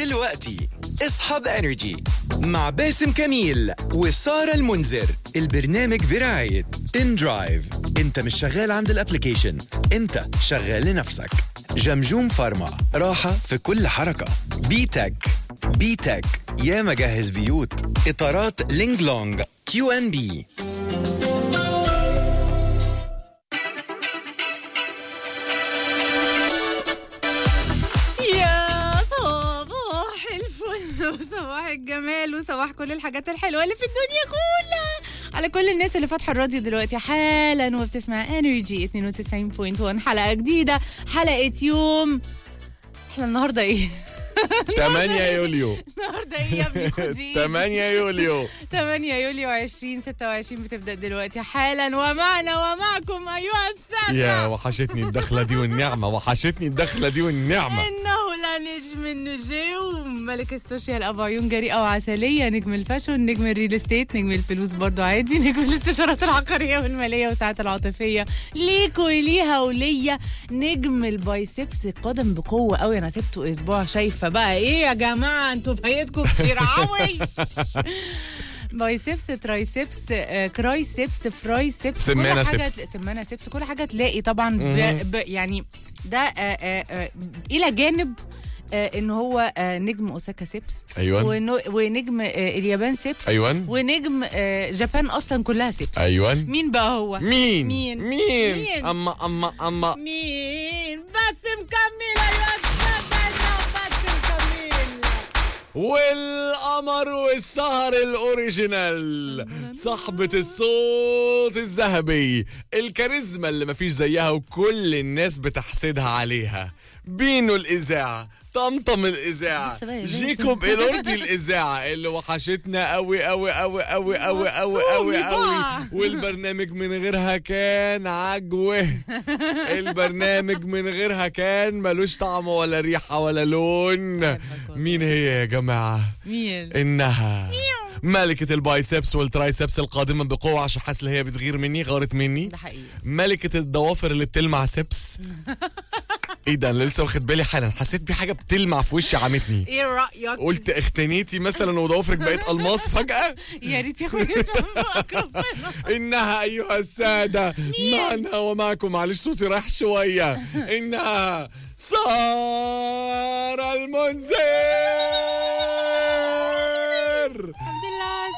دلوقتي اصحاب انرجي مع باسم كميل وسارة المنذر البرنامج برعاية ان درايف انت مش شغال عند الابليكيشن انت شغال لنفسك جمجوم فارما راحة في كل حركة بي تك بي تك يا مجهز بيوت اطارات لينج لونج كيو ان بي يا صباح الفل وصباح الجمال وصباح كل الحاجات الحلوه اللي في الدنيا كلها على كل الناس اللي فاتحه الراديو دلوقتي حالا وبتسمع انرجي 92.1 حلقه جديده حلقه يوم احنا النهارده ايه 8 يوليو النهارده ايه يا ابني خد بإيدي. 8 يوليو 8 يوليو 2026 بتبدا دلوقتي حالا ومعنا ومعكم ايها الساده يا وحشتني الدخلة دي والنعمة وحشتني الدخلة دي والنعمة انه لا نجم النجوم ملك السوشيال ابو عيون جريئه وعسليه نجم الفاشون نجم الريل استيت نجم الفلوس برضو عادي نجم الاستشارات العقاريه والماليه والساعات العاطفيه ليك وليها وليا نجم البايسبس قدم بقوه قوي انا سبته اسبوع شايفه بقى ايه يا جماعه انتوا فايتكم كتير قوي بايسبس ترايسبس آه، كرايسبس فرايسبس سمانة كل حاجة سبس. سمانة سبس كل حاجة تلاقي طبعا ب... ب... يعني ده آه آه آه إلى جانب آه ان هو آه نجم اوساكا سيبس أيوان. ونو... ونجم آه اليابان سيبس أيوان. ونجم آه جابان اصلا كلها سيبس أيوان. مين بقى هو مين مين مين مين؟ أما أما أما مين باسم كميل ايوه السادة، باسم كميل والقمر والسهر الاوريجينال صاحبة الصوت الذهبي الكاريزما اللي مفيش زيها وكل الناس بتحسدها عليها بينو الإذاعة طمطم الإذاعة لسه بقى يا باسم. جيكوب إلوردي الإذاعة اللي وحشتنا قوي قوي قوي قوي قوي قوي قوي مفهومي قوي بقى. والبرنامج من غيرها كان عجوه البرنامج من غيرها كان ملوش طعم ولا ريحة ولا لون والله. مين هي يا جماعة مين إنها ملكة البايسبس والترايسبس القادمة بقوة عشان حاسس إن هي بتغير مني غارت مني ده حقيقي ملكة الضوافر اللي بتلمع سبس ايه ده انا لسه واخد بالي حالا حسيت في حاجه بتلمع في وشي عمتني ايه رايك قلت اختنيتي مثلا وضوافرك بقت الماس فجاه يا ريت يا اخويا اسمع بقك ربنا انها ايها الساده معنا ومعكم معلش صوتي رايح شويه انها سارة المنذر الحمد لله على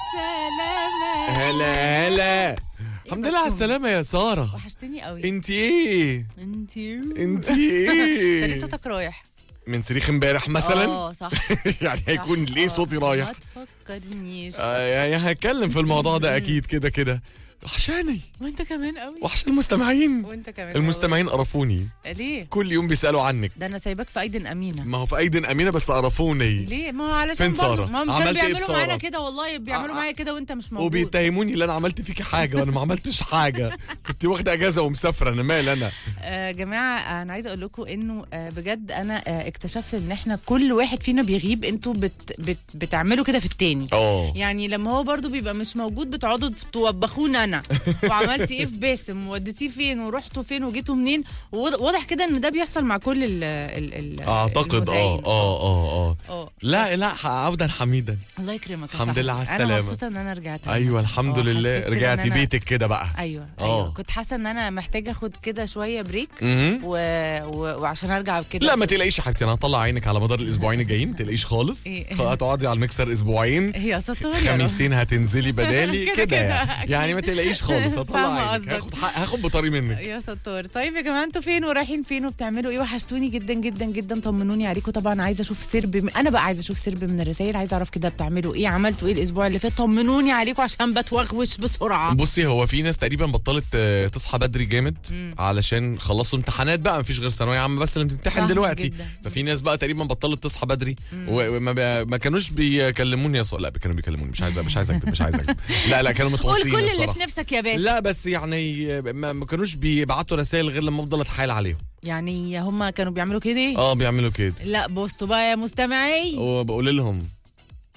السلامه هلا هلا الحمد لله على السلامه يا ساره وحشتني قوي انت ايه انتي انت انت ليه ايه صوتك رايح من صريخ امبارح مثلا اه صح يعني هيكون صح. ليه صوتي آه، رايح ما تفكرنيش آه، يعني هتكلم في الموضوع ده اكيد كده كده وحشاني وانت كمان قوي وحش المستمعين وانت كمان المستمعين قرفوني قوي. ليه كل يوم بيسالوا عنك ده انا سايباك في ايدن امينه ما هو في ايدن امينه بس قرفوني ليه ما هو علشان فين برضه- سارة؟ ما هم كانوا عملت إيه في بيعملوا سارة؟ معانا كده والله بيعملوا آه، معايا كده وانت مش موجود وبيتهموني ان انا عملت فيكي حاجه وانا ما عملتش حاجه كنت واخده اجازه ومسافره انا مال انا آه جماعه انا عايزه اقول لكم انه آه بجد انا آه اكتشفت ان احنا كل واحد فينا بيغيب انتوا بت بت بتعملوا كده في التاني اه يعني لما هو برضو بيبقى مش موجود بتقعدوا توبخونا انا وعملتي ايه في باسم ووديتيه فين ورحتوا فين وجيتوا منين وواضح واضح كده ان ده بيحصل مع كل ال ال ال اعتقد المذيعين. اه اه اه اه اه لا لا عودا حميدا الله يكرمك يا الحمد صاحبي. لله على انا السلامة. مبسوطه ان انا رجعت ايوه الحمد اه، لله حسيت كده رجعتي إن أنا- بيتك كده بقى ايوه اه. ايوه كنت حاسه ان انا محتاجه اخد كده شويه بريك مهم. و... و... وعشان ارجع كده لا ما تقلقيش يا حبيبتي انا هطلع عينك على مدار الاسبوعين الجايين ما تقلقيش خالص إيه. خ- هتقعدي على المكسر اسبوعين هي ستار يا رب. خميسين هتنزلي بدالي كده كده كده، يعني. أكيد. يعني ما تقلقيش خالص هطلع فاهمة عينك قصدك. هاخد حق- هاخد بطاري منك يا ستار طيب يا جماعه انتوا فين ورايحين فين وبتعملوا ايه وحشتوني جدا جدا جدا طمنوني عليكم طبعا عايزه اشوف سرب من... انا بقى عايزه اشوف سرب من الرسائل عايزه اعرف كده بتعملوا ايه عملتوا ايه الاسبوع اللي فات طمنوني عليكم عشان بتوغوش بسرعه بصي هو في ناس تقريبا بطلت آه، تصحى بدري جامد علشان خلصوا امتحانات بقى مفيش غير ثانويه عامه بس اللي بتمتحن فاهمة دلوقتي جدا. ففي ناس بقى تقريبا بطلت تصحى بدري و- وما ب- ما كانوش بيكلموني يا ص... لا كانوا بيكلموني مش عايز مش عايز اكتب مش عايز اكتب لا لا كانوا قول متواصلين كل اللي الصراحه في نفسك يا باسم لا بس يعني ما ما كانوش بيبعتوا رسائل غير لما افضل اتحايل عليهم يعني هم كانوا بيعملوا كده اه بيعملوا كده لا بصوا بقى يا مستمعي وبقول لهم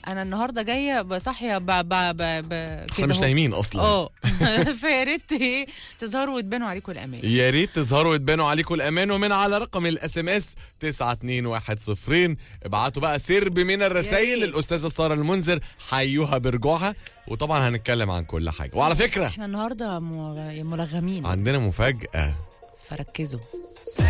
انا النهارده جايه بصحيه ب ب ب ب احنا مش نايمين اصلا اه فيا ريت ايه تظهروا وتبانوا عليكم الامان يا ريت تظهروا وتبانوا عليكم الامان ومن على رقم الاس ام اس 92110 ابعتوا بقى سرب من يا الرسائل ريت. للاستاذه ساره المنذر حيوها برجوعها وطبعا هنتكلم عن كل حاجه وعلى فكره احنا النهارده م- ملغمين عندنا مفاجاه فركزوا